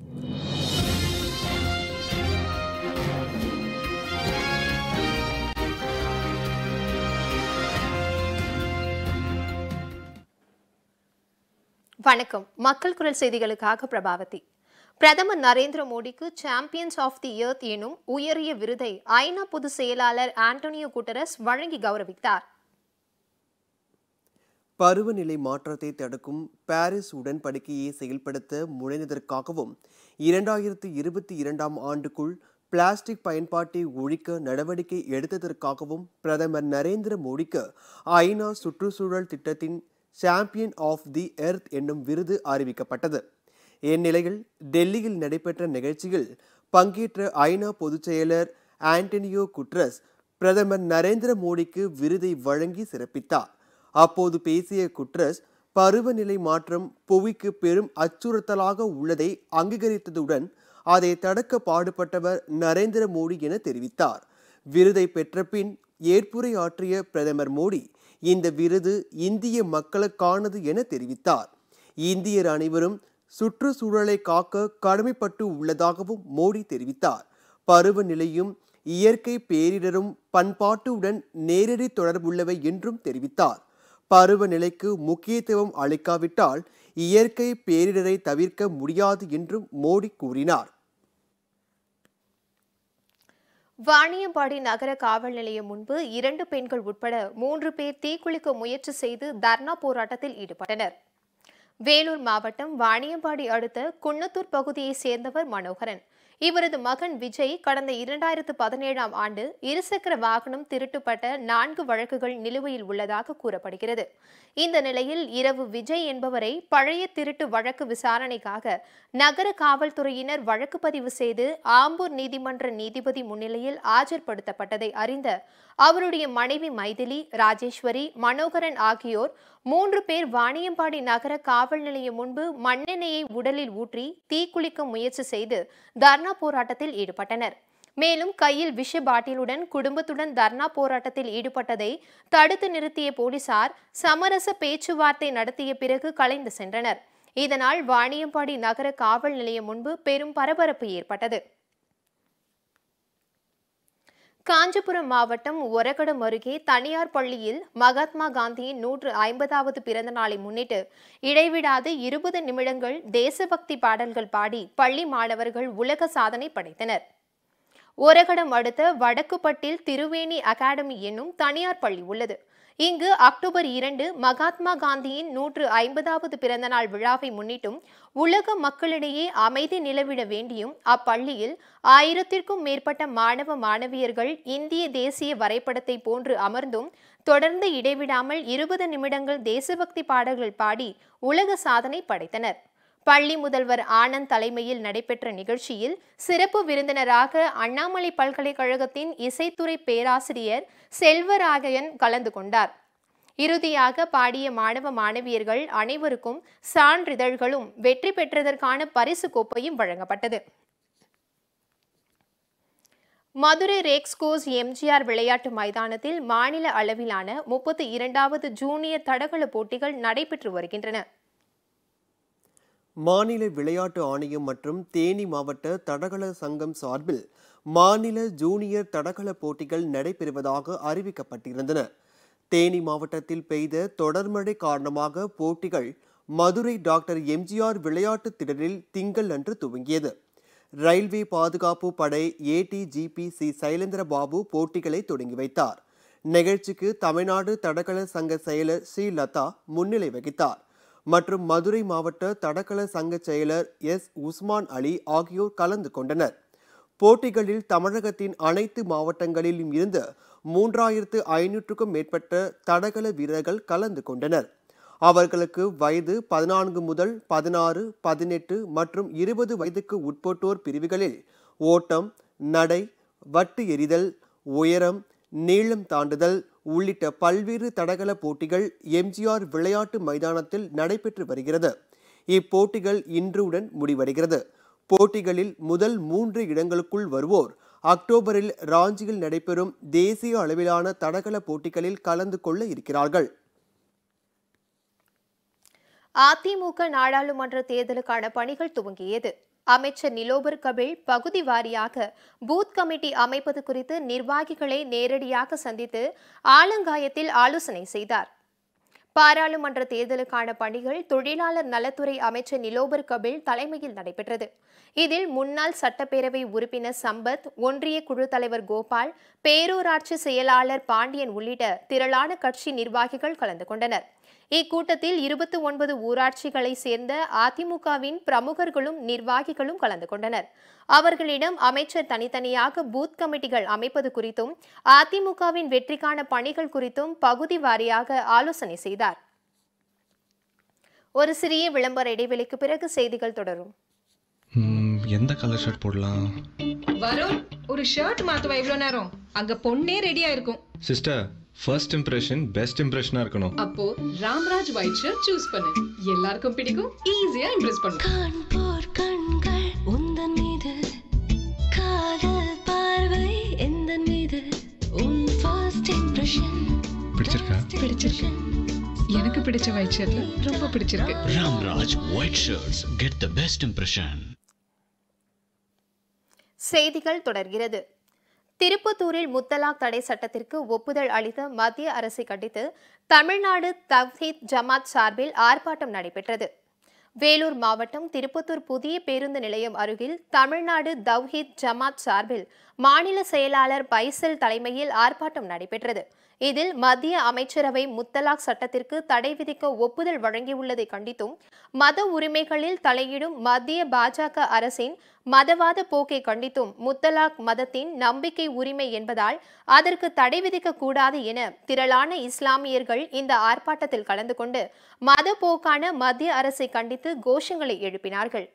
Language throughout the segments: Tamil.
வணக்கம் மக்கள் குரல் செய்திகளுக்காக பிரபாவதி பிரதமர் நரேந்திர மோடிக்கு சாம்பியன்ஸ் ஆஃப் தி எர்த் எனும் உயரிய விருதை ஐநா பொதுச் செயலாளர் ஆண்டோனியோ குட்டரஸ் வழங்கி கௌரவித்தார் பருவநிலை மாற்றத்தை தடுக்கும் பாரிஸ் உடன்படிக்கையை செயல்படுத்த முனைந்ததற்காகவும் இரண்டாயிரத்து இருபத்தி இரண்டாம் ஆண்டுக்குள் பிளாஸ்டிக் பயன்பாட்டை ஒழிக்க நடவடிக்கை எடுத்ததற்காகவும் பிரதமர் நரேந்திர மோடிக்கு ஐநா சுற்றுச்சூழல் திட்டத்தின் சாம்பியன் ஆஃப் தி எர்த் என்னும் விருது அறிவிக்கப்பட்டது இந்நிலையில் டெல்லியில் நடைபெற்ற நிகழ்ச்சியில் பங்கேற்ற ஐநா பொதுச் செயலர் ஆண்டனியோ குட்ரஸ் பிரதமர் நரேந்திர மோடிக்கு விருதை வழங்கி சிறப்பித்தார் அப்போது பேசிய குட்ரஸ் பருவநிலை மாற்றம் புவிக்கு பெரும் அச்சுறுத்தலாக உள்ளதை அங்கீகரித்ததுடன் அதை தடுக்க பாடுபட்டவர் நரேந்திர மோடி என தெரிவித்தார் விருதை பெற்ற பின் ஏற்புரை ஆற்றிய பிரதமர் மோடி இந்த விருது இந்திய மக்களுக்கானது என தெரிவித்தார் இந்தியர் அனைவரும் சுற்றுச்சூழலை காக்க கடமைப்பட்டு உள்ளதாகவும் மோடி தெரிவித்தார் பருவநிலையும் இயற்கை பேரிடரும் பண்பாட்டுடன் நேரடி தொடர்புள்ளவை என்றும் தெரிவித்தார் பருவநிலைக்கு முக்கியத்துவம் அளிக்காவிட்டால் இயற்கை பேரிடரை தவிர்க்க முடியாது என்றும் மோடி கூறினார் வாணியம்பாடி நகர காவல் நிலையம் முன்பு இரண்டு பெண்கள் உட்பட மூன்று பேர் தீக்குளிக்க முயற்சி செய்து தர்ணா போராட்டத்தில் ஈடுபட்டனர் வேலூர் மாவட்டம் வாணியம்பாடி அடுத்த குன்னத்தூர் பகுதியைச் சேர்ந்தவர் மனோகரன் இவரது மகன் விஜய் கடந்த இரண்டாயிரத்து பதினேழாம் ஆண்டு இருசக்கர வாகனம் திருட்டுப்பட்ட நான்கு வழக்குகள் நிலுவையில் உள்ளதாக கூறப்படுகிறது இந்த நிலையில் இரவு விஜய் என்பவரை பழைய திருட்டு வழக்கு விசாரணைக்காக நகர காவல்துறையினர் வழக்கு பதிவு செய்து ஆம்பூர் நீதிமன்ற நீதிபதி முன்னிலையில் ஆஜர்படுத்தப்பட்டதை அறிந்த அவருடைய மனைவி மைதிலி ராஜேஸ்வரி மனோகரன் ஆகியோர் மூன்று பேர் வாணியம்பாடி நகர காவல் நிலையம் முன்பு மண்ணெண்ணெயை உடலில் ஊற்றி தீக்குளிக்க முயற்சி செய்து தர்ணா போராட்டத்தில் ஈடுபட்டனர் மேலும் கையில் விஷ பாட்டிலுடன் குடும்பத்துடன் தர்ணா போராட்டத்தில் ஈடுபட்டதை தடுத்து நிறுத்திய போலீசார் சமரச பேச்சுவார்த்தை நடத்திய பிறகு கலைந்து சென்றனர் இதனால் வாணியம்பாடி நகர காவல் நிலையம் முன்பு பெரும் பரபரப்பு ஏற்பட்டது காஞ்சிபுரம் மாவட்டம் ஒரகடம் அருகே தனியார் பள்ளியில் மகாத்மா காந்தியின் நூற்று ஐம்பதாவது பிறந்த நாளை முன்னிட்டு இடைவிடாது இருபது நிமிடங்கள் தேசபக்தி பாடல்கள் பாடி பள்ளி மாணவர்கள் உலக சாதனை படைத்தனர் ஒரகடம் அடுத்த வடக்குப்பட்டில் திருவேணி அகாடமி என்னும் தனியார் பள்ளி உள்ளது இங்கு அக்டோபர் இரண்டு மகாத்மா காந்தியின் நூற்று ஐம்பதாவது பிறந்தநாள் விழாவை முன்னிட்டும் உலக மக்களிடையே அமைதி நிலவிட வேண்டியும் அப்பள்ளியில் ஆயிரத்திற்கும் மேற்பட்ட மாணவ மாணவியர்கள் இந்திய தேசிய வரைபடத்தை போன்று அமர்ந்தும் தொடர்ந்து இடைவிடாமல் இருபது நிமிடங்கள் தேசபக்தி பாடல்கள் பாடி உலக சாதனை படைத்தனர் பள்ளி முதல்வர் ஆனந்த் தலைமையில் நடைபெற்ற நிகழ்ச்சியில் சிறப்பு விருந்தினராக அண்ணாமலை பல்கலைக்கழகத்தின் இசைத்துறை பேராசிரியர் செல்வராகயன் கலந்து கொண்டார் இறுதியாக பாடிய மாணவ மாணவியர்கள் அனைவருக்கும் சான்றிதழ்களும் வெற்றி பெற்றதற்கான பரிசு கோப்பையும் வழங்கப்பட்டது மதுரை ரேக்ஸ்கோஸ் எம்ஜிஆர் விளையாட்டு மைதானத்தில் மாநில அளவிலான முப்பத்தி இரண்டாவது ஜூனியர் தடகள போட்டிகள் நடைபெற்று வருகின்றன மாநில விளையாட்டு ஆணையம் மற்றும் தேனி மாவட்ட தடகள சங்கம் சார்பில் மாநில ஜூனியர் தடகள போட்டிகள் நடைபெறுவதாக அறிவிக்கப்பட்டிருந்தன தேனி மாவட்டத்தில் பெய்த தொடர்மழை காரணமாக போட்டிகள் மதுரை டாக்டர் எம்ஜிஆர் விளையாட்டு திடலில் திங்கள் அன்று துவங்கியது ரயில்வே பாதுகாப்பு படை ஏடிஜிபி சி சைலேந்திரபாபு போட்டிகளை தொடங்கி வைத்தார் நிகழ்ச்சிக்கு தமிழ்நாடு தடகள சங்க செயலர் ஸ்ரீலதா முன்னிலை வகித்தார் மற்றும் மதுரை மாவட்ட தடகள சங்க செயலர் எஸ் உஸ்மான் அலி ஆகியோர் கலந்து கொண்டனர் போட்டிகளில் தமிழகத்தின் அனைத்து மாவட்டங்களிலும் இருந்து மூன்றாயிரத்து ஐநூற்றுக்கும் மேற்பட்ட தடகள வீரர்கள் கலந்து கொண்டனர் அவர்களுக்கு வயது பதினான்கு முதல் பதினாறு பதினெட்டு மற்றும் இருபது வயதுக்கு உட்பட்டோர் பிரிவுகளில் ஓட்டம் நடை வட்டு எறிதல் உயரம் நீளம் தாண்டுதல் உள்ளிட்ட பல்வேறு தடகள போட்டிகள் எம்ஜிஆர் விளையாட்டு மைதானத்தில் நடைபெற்று வருகிறது இப்போட்டிகள் இன்றுடன் முடிவடைகிறது போட்டிகளில் முதல் மூன்று இடங்களுக்குள் வருவோர் அக்டோபரில் ராஞ்சியில் நடைபெறும் தேசிய அளவிலான தடகள போட்டிகளில் கலந்து கொள்ள இருக்கிறார்கள் அதிமுக நாடாளுமன்ற தேர்தலுக்கான பணிகள் துவங்கியது அமைச்சர் நிலோபர் கபில் பகுதி வாரியாக பூத் கமிட்டி அமைப்பது குறித்து நிர்வாகிகளை நேரடியாக சந்தித்து ஆலங்காயத்தில் ஆலோசனை செய்தார் பாராளுமன்ற தேர்தலுக்கான பணிகள் தொழிலாளர் நலத்துறை அமைச்சர் நிலோபர் கபில் தலைமையில் நடைபெற்றது இதில் முன்னாள் சட்டப்பேரவை உறுப்பினர் சம்பத் ஒன்றிய குழு தலைவர் கோபால் பேரூராட்சி செயலாளர் பாண்டியன் உள்ளிட்ட திரளான கட்சி நிர்வாகிகள் கலந்து கொண்டனர் இக்கூட்டத்தில் இருபத்தி ஒன்பது ஊராட்சிகளை சேர்ந்த அதிமுகவின் பிரமுகர்களும் நிர்வாகிகளும் கலந்து கொண்டனர் அவர்களிடம் அமைச்சர் தனித்தனியாக பூத் கமிட்டிகள் அமைப்பது குறித்தும் அதிமுகவின் வெற்றிக்கான பணிகள் குறித்தும் பகுதி வாரியாக ஆலோசனை செய்தார் ஒரு சிறிய விளம்பர இடைவெளிக்கு பிறகு செய்திகள் தொடரும் ம், எந்த கலர் ஷர்ட் போடலாம் வருண் ஒரு ஷர்ட் மாத்துவா இவ்வளவு நேரம் அங்க பொண்ணே ரெடியா இருக்கும் சிஸ்டர் ஃபர்ஸ்ட் இம்ப்ரெஷன் பெஸ்ட் இம்ப்ரெஷனாக இருக்கணும் அப்போ ராம்ராஜ் ஒயிட் ஷர்ட் சூஸ் பண்ணு எல்லாருக்கும் பிடிக்கும் ஈஸியா இம்ப்ரெஸ் பண்ணும் காண்போர் கண்கள் உந்தன் மீது காதல் பார்வை எந்தன் மீது உன் ஃபர்ஸ்ட் இம்ப்ரெஷன் பிடிச்சிருக்கா பிடிச்சிருக்கு எனக்கு பிடிச்ச ஒயிட் ஷர்ட்ல ரொம்ப பிடிச்சிருக்கு Ramraj White Shirts get the best impression. செய்திகள் தொடர்கிறது திருப்பத்தூரில் முத்தலாக் தடை சட்டத்திற்கு ஒப்புதல் அளித்த மத்திய அரசை கண்டித்து தமிழ்நாடு தவ்ஹீத் ஜமாத் சார்பில் ஆர்ப்பாட்டம் நடைபெற்றது வேலூர் மாவட்டம் திருப்பத்தூர் புதிய பேருந்து நிலையம் அருகில் தமிழ்நாடு தவ்ஹீத் ஜமாத் சார்பில் மாநில செயலாளர் பைசல் தலைமையில் ஆர்ப்பாட்டம் நடைபெற்றது இதில் மத்திய அமைச்சரவை முத்தலாக் சட்டத்திற்கு தடை விதிக்க ஒப்புதல் வழங்கியுள்ளதை கண்டித்தும் மத உரிமைகளில் தலையிடும் மத்திய பாஜக அரசின் மதவாத போக்கை கண்டித்தும் முத்தலாக் மதத்தின் நம்பிக்கை உரிமை என்பதால் அதற்கு தடை விதிக்க கூடாது என திரளான இஸ்லாமியர்கள் இந்த ஆர்ப்பாட்டத்தில் கலந்து கொண்டு மத போக்கான மத்திய அரசை கண்டித்து கோஷங்களை எழுப்பினார்கள்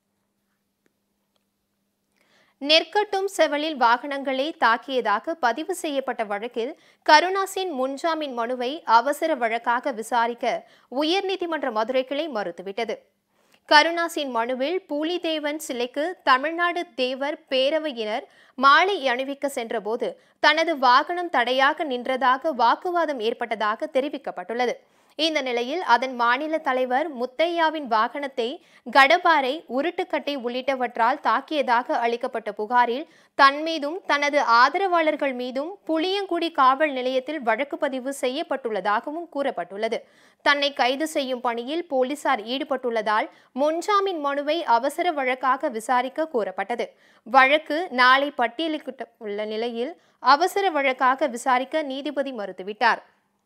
நெற்கட்டும் செவலில் வாகனங்களை தாக்கியதாக பதிவு செய்யப்பட்ட வழக்கில் கருணாசின் முன்ஜாமீன் மனுவை அவசர வழக்காக விசாரிக்க உயர்நீதிமன்ற மதுரை கிளை மறுத்துவிட்டது கருணாசின் மனுவில் பூலிதேவன் சிலைக்கு தமிழ்நாடு தேவர் பேரவையினர் மாலை அணிவிக்க சென்றபோது தனது வாகனம் தடையாக நின்றதாக வாக்குவாதம் ஏற்பட்டதாக தெரிவிக்கப்பட்டுள்ளது இந்த நிலையில் அதன் மாநில தலைவர் முத்தையாவின் வாகனத்தை கடபாரை உருட்டுக்கட்டை உள்ளிட்டவற்றால் தாக்கியதாக அளிக்கப்பட்ட புகாரில் தன் மீதும் தனது ஆதரவாளர்கள் மீதும் புளியங்குடி காவல் நிலையத்தில் வழக்கு பதிவு செய்யப்பட்டுள்ளதாகவும் கூறப்பட்டுள்ளது தன்னை கைது செய்யும் பணியில் போலீசார் ஈடுபட்டுள்ளதால் முன்ஜாமீன் மனுவை அவசர வழக்காக விசாரிக்க கோரப்பட்டது வழக்கு நாளை பட்டியலிட்டுள்ள நிலையில் அவசர வழக்காக விசாரிக்க நீதிபதி மறுத்துவிட்டார்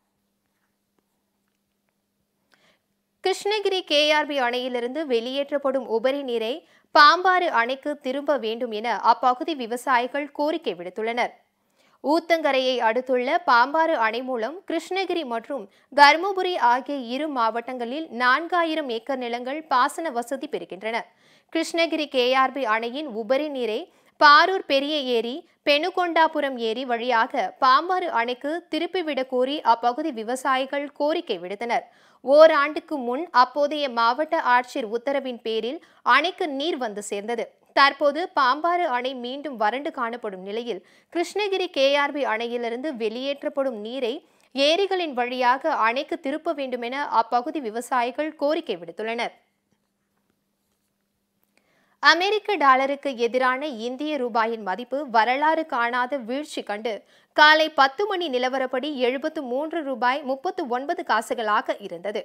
கிருஷ்ணகிரி கேஆர்பி அணையிலிருந்து வெளியேற்றப்படும் உபரி நீரை பாம்பாறு அணைக்கு திரும்ப வேண்டும் என அப்பகுதி விவசாயிகள் கோரிக்கை விடுத்துள்ளனர் ஊத்தங்கரையை அடுத்துள்ள பாம்பாறு அணை மூலம் கிருஷ்ணகிரி மற்றும் தருமபுரி ஆகிய இரு மாவட்டங்களில் நான்காயிரம் ஏக்கர் நிலங்கள் பாசன வசதி பெறுகின்றன கிருஷ்ணகிரி கேஆர்பி அணையின் உபரி நீரை பாரூர் பெரிய ஏரி பெணுகொண்டாபுரம் ஏரி வழியாக பாம்பாறு அணைக்கு திருப்பிவிடக் கோரி அப்பகுதி விவசாயிகள் கோரிக்கை விடுத்தனர் ஓராண்டுக்கு முன் அப்போதைய மாவட்ட ஆட்சியர் உத்தரவின் பேரில் அணைக்கு நீர் வந்து சேர்ந்தது தற்போது பாம்பாறு அணை மீண்டும் வறண்டு காணப்படும் நிலையில் கிருஷ்ணகிரி கேஆர்பி அணையிலிருந்து வெளியேற்றப்படும் நீரை ஏரிகளின் வழியாக அணைக்கு திருப்ப வேண்டுமென அப்பகுதி விவசாயிகள் கோரிக்கை விடுத்துள்ளனர் அமெரிக்க டாலருக்கு எதிரான இந்திய ரூபாயின் மதிப்பு வரலாறு காணாத வீழ்ச்சி கண்டு காலை பத்து மணி நிலவரப்படி எழுபத்து மூன்று ரூபாய் முப்பத்து ஒன்பது காசுகளாக இருந்தது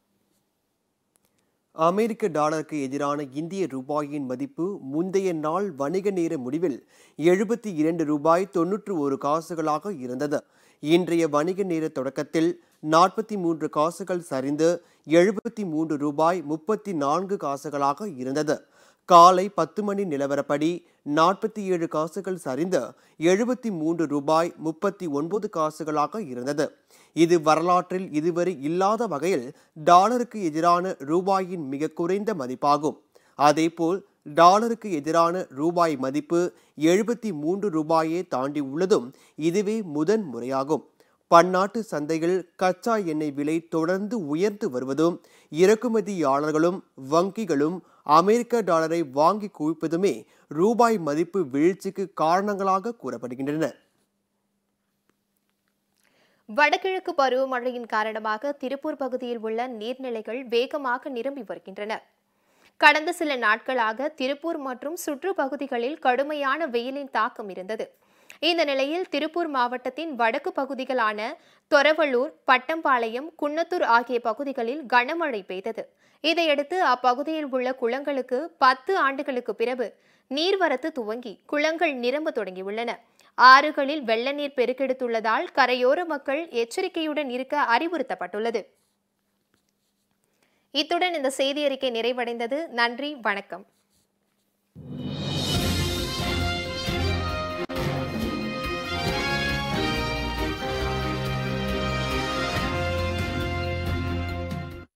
அமெரிக்க டாலருக்கு எதிரான இந்திய ரூபாயின் மதிப்பு முந்தைய நாள் வணிக நேர முடிவில் எழுபத்தி இரண்டு ரூபாய் தொன்னூற்று ஒரு காசுகளாக இருந்தது இன்றைய வணிக நேர தொடக்கத்தில் நாற்பத்தி மூன்று காசுகள் சரிந்து எழுபத்தி மூன்று ரூபாய் முப்பத்தி நான்கு காசுகளாக இருந்தது காலை பத்து மணி நிலவரப்படி நாற்பத்தி ஏழு காசுகள் சரிந்து எழுபத்தி மூன்று ரூபாய் முப்பத்தி ஒன்பது காசுகளாக இருந்தது இது வரலாற்றில் இதுவரை இல்லாத வகையில் டாலருக்கு எதிரான ரூபாயின் மிக குறைந்த மதிப்பாகும் அதேபோல் டாலருக்கு எதிரான ரூபாய் மதிப்பு எழுபத்தி மூன்று ரூபாயை தாண்டி உள்ளதும் இதுவே முதன் முறையாகும் பன்னாட்டு சந்தையில் கச்சா எண்ணெய் விலை தொடர்ந்து உயர்ந்து வருவதும் இறக்குமதியாளர்களும் வங்கிகளும் அமெரிக்க டாலரை வாங்கி குவிப்பதுமே ரூபாய் மதிப்பு வீழ்ச்சிக்கு காரணங்களாக கூறப்படுகின்றன வடகிழக்கு பருவமழையின் காரணமாக திருப்பூர் பகுதியில் உள்ள நீர்நிலைகள் வேகமாக நிரம்பி வருகின்றன கடந்த சில நாட்களாக திருப்பூர் மற்றும் சுற்று பகுதிகளில் கடுமையான வெயிலின் தாக்கம் இருந்தது இந்த நிலையில் திருப்பூர் மாவட்டத்தின் வடக்கு பகுதிகளான தொரவள்ளூர் பட்டம்பாளையம் குன்னத்தூர் ஆகிய பகுதிகளில் கனமழை பெய்தது இதையடுத்து அப்பகுதியில் உள்ள குளங்களுக்கு பத்து ஆண்டுகளுக்கு பிறகு நீர்வரத்து துவங்கி குளங்கள் நிரம்ப தொடங்கியுள்ளன ஆறுகளில் வெள்ள நீர் பெருக்கெடுத்துள்ளதால் கரையோர மக்கள் எச்சரிக்கையுடன் இருக்க அறிவுறுத்தப்பட்டுள்ளது இத்துடன் இந்த செய்தி அறிக்கை நிறைவடைந்தது நன்றி வணக்கம்